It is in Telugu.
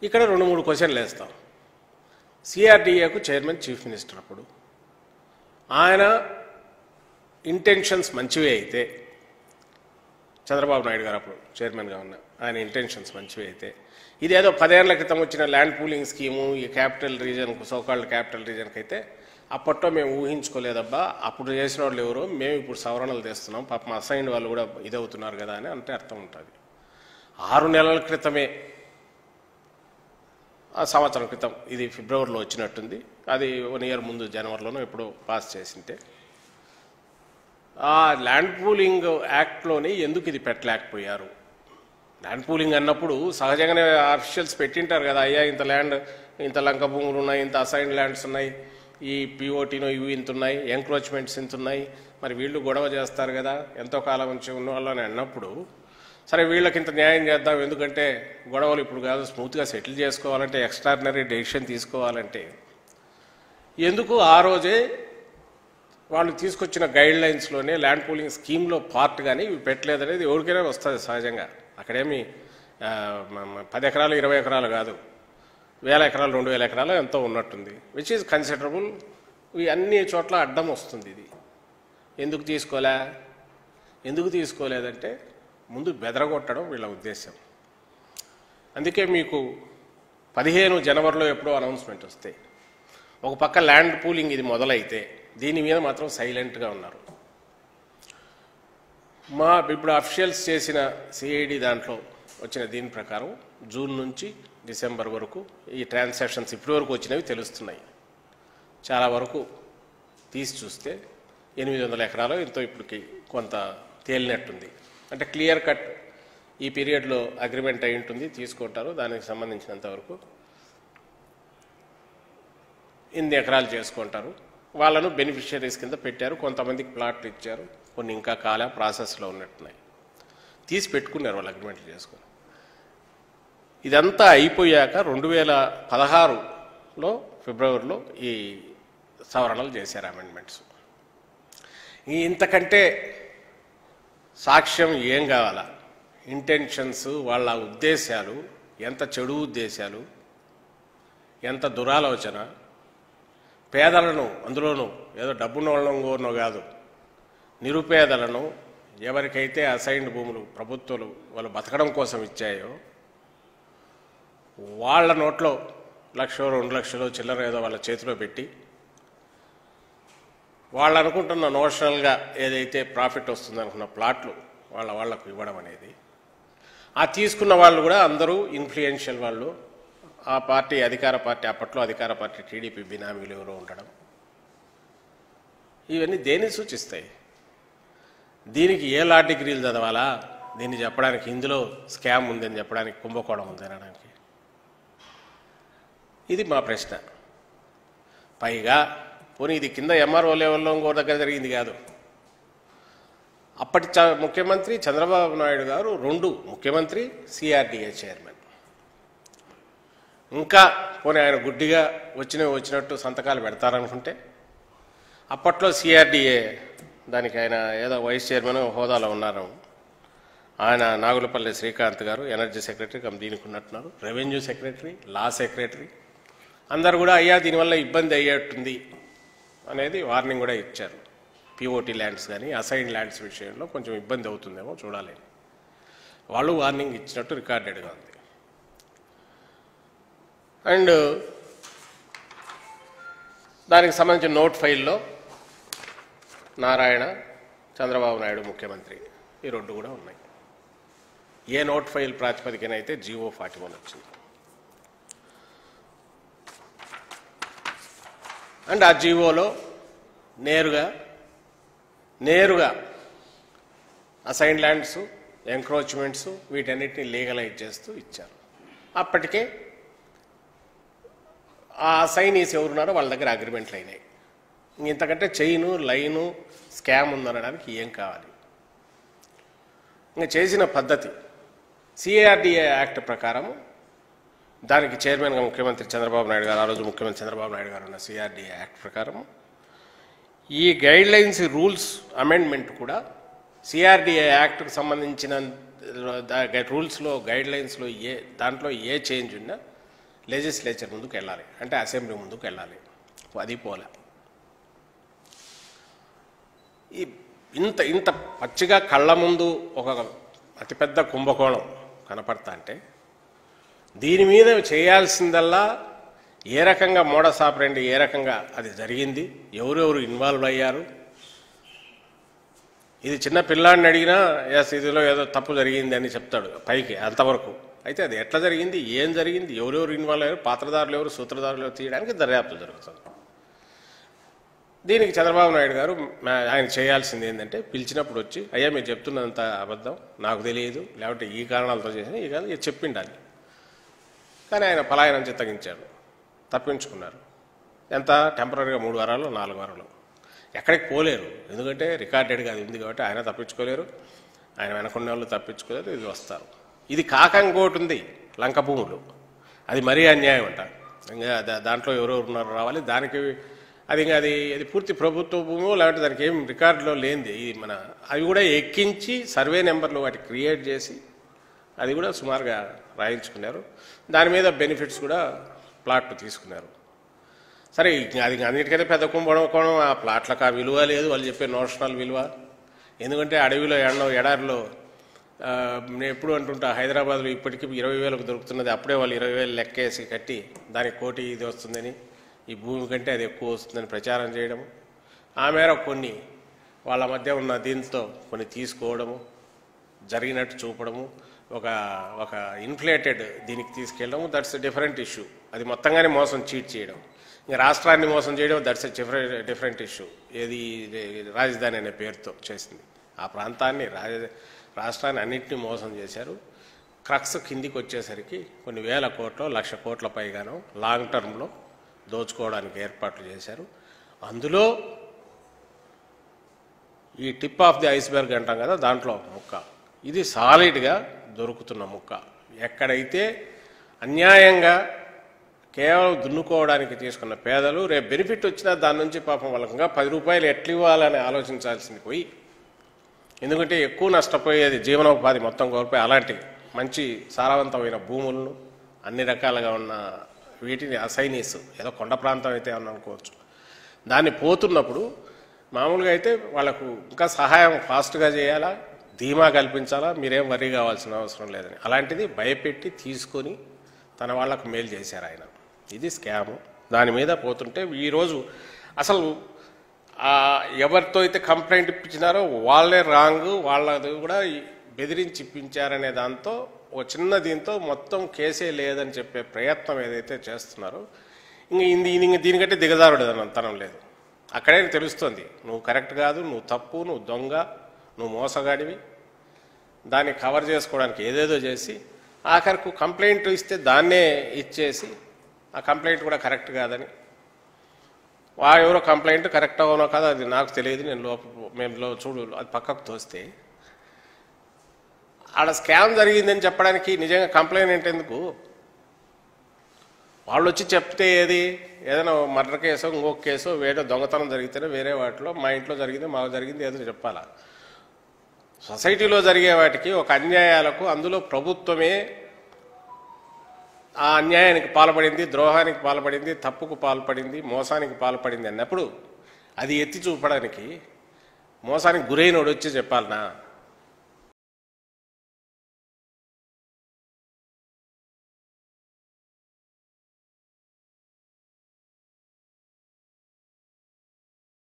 ఇక్కడ రెండు మూడు క్వశ్చన్లు వేస్తాం సిఆర్డిఏకు చైర్మన్ చీఫ్ మినిస్టర్ అప్పుడు ఆయన ఇంటెన్షన్స్ మంచివే అయితే చంద్రబాబు నాయుడు గారు అప్పుడు చైర్మన్గా ఉన్న ఆయన ఇంటెన్షన్స్ మంచివి అయితే ఇదేదో పదేళ్ల క్రితం వచ్చిన ల్యాండ్ పూలింగ్ స్కీము ఈ క్యాపిటల్ రీజన్ సోకాల్డ్ క్యాపిటల్ రీజన్కి అయితే అప్పట్లో మేము ఊహించుకోలేదబ్బా అప్పుడు చేసిన వాళ్ళు ఎవరు మేము ఇప్పుడు సవరణలు తెస్తున్నాం పాపం అసైన్ వాళ్ళు కూడా ఇదవుతున్నారు కదా అని అంటే అర్థం ఉంటుంది ఆరు నెలల క్రితమే ఆ సంవత్సరం క్రితం ఇది ఫిబ్రవరిలో వచ్చినట్టుంది అది వన్ ఇయర్ ముందు జనవరిలోనో ఎప్పుడో పాస్ చేసింటే ఆ ల్యాండ్ పూలింగ్ యాక్ట్లోని ఎందుకు ఇది పెట్టలేకపోయారు ల్యాండ్ పూలింగ్ అన్నప్పుడు సహజంగానే అఫీషియల్స్ పెట్టింటారు కదా అయ్యా ఇంత ల్యాండ్ ఇంత లంక భూములు ఉన్నాయి ఇంత అసైన్ ల్యాండ్స్ ఉన్నాయి ఈ పిఓటీనో ఇవి ఇంత ఉన్నాయి ఎంక్రోచ్మెంట్స్ ఇంత ఉన్నాయి మరి వీళ్ళు గొడవ చేస్తారు కదా ఎంతో కాలం నుంచి ఉన్న వాళ్ళని అన్నప్పుడు సరే వీళ్ళకి ఇంత న్యాయం చేద్దాం ఎందుకంటే గొడవలు ఇప్పుడు కాదు స్మూత్గా సెటిల్ చేసుకోవాలంటే ఎక్స్ట్రాడినరీ డెసిషన్ తీసుకోవాలంటే ఎందుకు ఆ రోజే వాళ్ళు తీసుకొచ్చిన గైడ్ లైన్స్లోనే ల్యాండ్ పూలింగ్ స్కీమ్లో పార్ట్ కానీ ఇవి పెట్టలేదనేది ఎవరికైనా వస్తుంది సహజంగా అక్కడేమి ఆ, మ- మ- పది ఎకరాలు ఇరవై ఎకరాలు కాదు వేల ఎకరాలు రెండు వేల ఎకరాలు ఎంతో ఉన్నట్టుంది విచ్ ఈజ్ కన్సిడరబుల్ ఇవి అన్ని చోట్ల అడ్డం వస్తుంది ఇది ఎందుకు తీసుకోలే ఎందుకు తీసుకోలేదంటే ముందు బెదరగొట్టడం వీళ్ళ ఉద్దేశం అందుకే మీకు పదిహేను జనవరిలో ఎప్పుడో అనౌన్స్మెంట్ వస్తే ఒక పక్క ల్యాండ్ పూలింగ్ ఇది మొదలైతే దీని మీద మాత్రం సైలెంట్గా ఉన్నారు మా ఇప్పుడు అఫీషియల్స్ చేసిన సిఐడి దాంట్లో వచ్చిన దీని ప్రకారం జూన్ నుంచి డిసెంబర్ వరకు ఈ ట్రాన్సాక్షన్స్ ఇప్పటి వరకు వచ్చినవి తెలుస్తున్నాయి చాలా వరకు తీసి చూస్తే ఎనిమిది వందల ఎకరాలు ఎంతో ఇప్పటికి కొంత తేలినట్టుంది అంటే క్లియర్ కట్ ఈ పీరియడ్లో అగ్రిమెంట్ అయి ఉంటుంది తీసుకుంటారు దానికి సంబంధించినంత వరకు ఇన్ని ఎకరాలు చేసుకుంటారు వాళ్ళను బెనిఫిషియరీస్ కింద పెట్టారు కొంతమందికి ప్లాట్లు ఇచ్చారు కొన్ని ఇంకా కాల ప్రాసెస్లో ఉన్నట్టున్నాయి తీసి పెట్టుకున్నారు వాళ్ళు అగ్రిమెంట్లు చేసుకొని ఇదంతా అయిపోయాక రెండు వేల పదహారులో ఫిబ్రవరిలో ఈ సవరణలు చేశారు అమెండ్మెంట్స్ ఈ ఇంతకంటే సాక్ష్యం ఏం కావాలా ఇంటెన్షన్స్ వాళ్ళ ఉద్దేశాలు ఎంత చెడు ఉద్దేశాలు ఎంత దురాలోచన పేదలను అందులోనూ ఏదో డబ్బున్న వాళ్ళనో కాదు నిరుపేదలను ఎవరికైతే అసైన్డ్ భూములు ప్రభుత్వాలు వాళ్ళు బతకడం కోసం ఇచ్చాయో వాళ్ళ నోట్లో లక్ష రెండు లక్షలు చిల్లర ఏదో వాళ్ళ చేతిలో పెట్టి వాళ్ళు అనుకుంటున్న నోషనల్గా ఏదైతే ప్రాఫిట్ వస్తుంది అనుకున్న ప్లాట్లు వాళ్ళ వాళ్లకు ఇవ్వడం అనేది ఆ తీసుకున్న వాళ్ళు కూడా అందరూ ఇన్ఫ్లుయెన్షియల్ వాళ్ళు ఆ పార్టీ అధికార పార్టీ అప్పట్లో అధికార పార్టీ టీడీపీ బినామీలు ఎవరో ఉండడం ఇవన్నీ దేన్ని సూచిస్తాయి దీనికి ఏ లా డిగ్రీలు చదవాలా దీన్ని చెప్పడానికి ఇందులో స్కామ్ ఉందని చెప్పడానికి కుంభకోణం ఉంది అనడానికి ఇది మా ప్రశ్న పైగా పోనీ ఇది కింద ఎంఆర్ఓ లెవెల్లో ఇంకో దగ్గర జరిగింది కాదు అప్పటి చ- ముఖ్యమంత్రి చంద్రబాబు నాయుడు గారు రెండు ముఖ్యమంత్రి సిఆర్డిఏ చైర్మన్ ఇంకా పోనీ ఆయన గుడ్డిగా వచ్చినవి వచ్చినట్టు సంతకాలు పెడతారనుకుంటే అప్పట్లో సిఆర్డిఏ దానికి ఆయన ఏదో వైస్ చైర్మన్ హోదాలో ఉన్నారు ఆయన నాగులపల్లి శ్రీకాంత్ గారు ఎనర్జీ సెక్రటరీ కమ్ దీనికి ఉన్నట్టున్నారు రెవెన్యూ సెక్రటరీ లా సెక్రటరీ అందరు కూడా అయ్యా దీనివల్ల ఇబ్బంది అయ్యేట్టుంది అనేది వార్నింగ్ కూడా ఇచ్చారు పిఓటీ ల్యాండ్స్ కానీ అసైన్ ల్యాండ్స్ విషయంలో కొంచెం ఇబ్బంది అవుతుందేమో చూడాలి వాళ్ళు వార్నింగ్ ఇచ్చినట్టు రికార్డెడ్గా ఉంది అండ్ దానికి సంబంధించిన నోట్ ఫైల్లో నారాయణ చంద్రబాబు నాయుడు ముఖ్యమంత్రి ఈ రెండు కూడా ఉన్నాయి ఏ నోట్ ఫైల్ ప్రాతిపదికన అయితే జీవో ఫార్టీ వన్ వచ్చింది అండ్ ఆ జీవోలో నేరుగా నేరుగా అసైన్ ల్యాండ్స్ ఎంక్రోచ్మెంట్స్ వీటన్నిటిని లీగలైజ్ చేస్తూ ఇచ్చారు అప్పటికే ఆ అసైనీస్ ఎవరున్నారో వాళ్ళ దగ్గర అగ్రిమెంట్లు అయినాయి ఇంతకంటే చైను లైను స్కామ్ ఉందనడానికి ఏం కావాలి ఇంకా చేసిన పద్ధతి సిఆర్డిఏ యాక్ట్ ప్రకారం దానికి చైర్మన్గా ముఖ్యమంత్రి చంద్రబాబు నాయుడు గారు ఆ రోజు ముఖ్యమంత్రి చంద్రబాబు నాయుడు గారు ఉన్న సిఆర్డిఏ యాక్ట్ ప్రకారం ఈ గైడ్ లైన్స్ రూల్స్ అమెండ్మెంట్ కూడా సిఆర్డిఏ యాక్ట్కి సంబంధించిన రూల్స్లో గైడ్ లైన్స్లో ఏ దాంట్లో ఏ చేంజ్ ఉన్నా లెజిస్లేచర్ ముందుకు వెళ్ళాలి అంటే అసెంబ్లీ ముందుకు వెళ్ళాలి అది పోలే ఈ ఇంత ఇంత పచ్చిగా కళ్ళ ముందు ఒక అతిపెద్ద కుంభకోణం కనపడతా అంటే దీని మీద చేయాల్సిందల్లా ఏ రకంగా మోడస్ ఆపరేండి ఏ రకంగా అది జరిగింది ఎవరెవరు ఇన్వాల్వ్ అయ్యారు ఇది చిన్న పిల్లాడిని అడిగినా ఎస్ ఇదిలో ఏదో తప్పు జరిగింది అని చెప్తాడు పైకి అంతవరకు అయితే అది ఎట్లా జరిగింది ఏం జరిగింది ఎవరెవరు ఇన్వాల్వ్ అయ్యారు పాత్రదారులు ఎవరు సూత్రధారులు ఎవరు తీయడానికి దర్యాప్తు జరుగుతుంది దీనికి చంద్రబాబు నాయుడు గారు మా- ఆయన చేయాల్సింది ఏంటంటే పిలిచినప్పుడు వచ్చి అయ్యా మీరు చెప్తున్నంత అబద్ధం నాకు తెలియదు లేకపోతే ఈ కారణాలతో చేసిన ఈ కారణం ఇది చెప్పిండాలి కానీ ఆయన పలాయనం నుంచి తగ్గించాడు తప్పించుకున్నారు ఎంత టెంపరీగా మూడు వారాలు నాలుగు వారాలు ఎక్కడికి పోలేరు ఎందుకంటే రికార్డెడ్గా అది ఉంది కాబట్టి ఆయన తప్పించుకోలేరు ఆయన వెనకున్న వాళ్ళు తప్పించుకోలేరు ఇది వస్తారు ఇది కాక ఇంకోటి ఉంది లంక భూములు అది మరీ అన్యాయం అంట ఇంకా దా- దాంట్లో ఎవరెవరు ఉన్నారు రావాలి దానికి అది ఇంకా అది అది పూర్తి ప్రభుత్వ భూమో లేకపోతే దానికి ఏం రికార్డులో లేనిది ఇది మన అవి కూడా ఎక్కించి సర్వే నెంబర్లు వాటి క్రియేట్ చేసి అది కూడా సుమారుగా రాయించుకున్నారు దాని మీద బెనిఫిట్స్ కూడా ప్లాట్లు తీసుకున్నారు సరే ఇంక అది అన్నిటికైతే పెద్ద కుంభకోణం కోణం ఆ ప్లాట్లకు ఆ విలువ లేదు వాళ్ళు చెప్పే నోషనల్ విలువ ఎందుకంటే అడవిలో ఎండ ఎడారిలో ఆ, నేను ఎప్పుడు అంటుంటా హైదరాబాద్లో ఇప్పటికీ ఇరవై వేలకు దొరుకుతున్నది అప్పుడే వాళ్ళు ఇరవై వేలు లెక్కేసి కట్టి దానికి కోటి ఇది వస్తుందని ఈ భూమి కంటే అది ఎక్కువ వస్తుందని ప్రచారం చేయడము ఆ మేర కొన్ని వాళ్ళ మధ్య ఉన్న దీంతో కొన్ని తీసుకోవడము జరిగినట్టు చూపడము ఒక ఒక ఇన్ఫ్లేటెడ్ దీనికి తీసుకెళ్ళడం దట్స్ డిఫరెంట్ ఇష్యూ అది మొత్తంగానే మోసం చీట్ చేయడం ఇంకా రాష్ట్రాన్ని మోసం చేయడం దట్స్ డిఫరెంట్ డిఫరెంట్ ఇష్యూ ఏది ఇది రాజధాని అనే పేరుతో చేసింది ఆ ప్రాంతాన్ని రాజ రాష్ట్రాన్ని అన్నింటినీ మోసం చేశారు క్రక్స్ కిందికి వచ్చేసరికి కొన్ని వేల కోట్లు లక్ష కోట్ల పైగాను లాంగ్ టర్మ్లో దోచుకోవడానికి ఏర్పాట్లు చేశారు అందులో ఈ టిప్ ఆఫ్ ది ఐస్బర్గ్ అంటాం కదా దాంట్లో ముక్క ఇది సాలిడ్గా దొరుకుతున్న ముక్క ఎక్కడైతే అన్యాయంగా కేవలం దున్నుకోవడానికి తీసుకున్న పేదలు రేపు బెనిఫిట్ వచ్చినా దాని నుంచి పాపం వాళ్ళకి ఇంకా పది రూపాయలు ఎట్లు ఇవ్వాలని ఆలోచించాల్సింది పోయి ఎందుకంటే ఎక్కువ నష్టపోయేది జీవనోపాధి మొత్తం కోల్పోయి అలాంటి మంచి సారవంతమైన భూములను అన్ని రకాలుగా ఉన్న వీటిని అసైనీస్ ఏదో కొండ ప్రాంతం అయితే అని అనుకోవచ్చు దాన్ని పోతున్నప్పుడు మామూలుగా అయితే వాళ్ళకు ఇంకా సహాయం ఫాస్ట్గా చేయాలా ధీమా కల్పించాలా మీరేం వరి కావాల్సిన అవసరం లేదని అలాంటిది భయపెట్టి తీసుకొని తన వాళ్ళకు మేలు చేశారు ఆయన ఇది స్కాము దాని మీద పోతుంటే ఈరోజు అసలు ఆ ఎవరితో అయితే కంప్లైంట్ ఇప్పించినారో వాళ్ళే రాంగ్ వాళ్ళది కూడా ఈ బెదిరించి ఇప్పించారనే దాంతో ఒక చిన్న దీంతో మొత్తం కేసే లేదని చెప్పే ప్రయత్నం ఏదైతే చేస్తున్నారో ఇంక ఇది ఇంక దీనికంటే దిగజారుడు తనం లేదు అక్కడే తెలుస్తుంది నువ్వు కరెక్ట్ కాదు నువ్వు తప్పు నువ్వు దొంగ నువ్వు మోసగాడివి దాన్ని కవర్ చేసుకోవడానికి ఏదేదో చేసి ఆఖరికి కంప్లైంట్ ఇస్తే దాన్నే ఇచ్చేసి ఆ కంప్లైంట్ కూడా కరెక్ట్ కాదని వా ఎవరో కంప్లైంట్ కరెక్ట్ అవునో కాదో అది నాకు తెలియదు నేను లోప మేము లో చూడు అది పక్కకు తోస్తే ఆడ స్కామ్ జరిగిందని చెప్పడానికి నిజంగా కంప్లైంట్ ఎందుకు వాళ్ళు వచ్చి చెప్తే ఏది ఏదైనా మర్డర్ కేసో ఇంకొక కేసో వేరే దొంగతనం జరిగితేనే వేరే వాటిలో మా ఇంట్లో జరిగింది మాకు జరిగింది ఏదో చెప్పాలా సొసైటీలో జరిగే వాటికి ఒక అన్యాయాలకు అందులో ప్రభుత్వమే ఆ అన్యాయానికి పాల్పడింది ద్రోహానికి పాల్పడింది తప్పుకు పాల్పడింది మోసానికి పాల్పడింది అన్నప్పుడు అది ఎత్తి చూపడానికి మోసానికి గురైనోడు వచ్చి చెప్పాలనా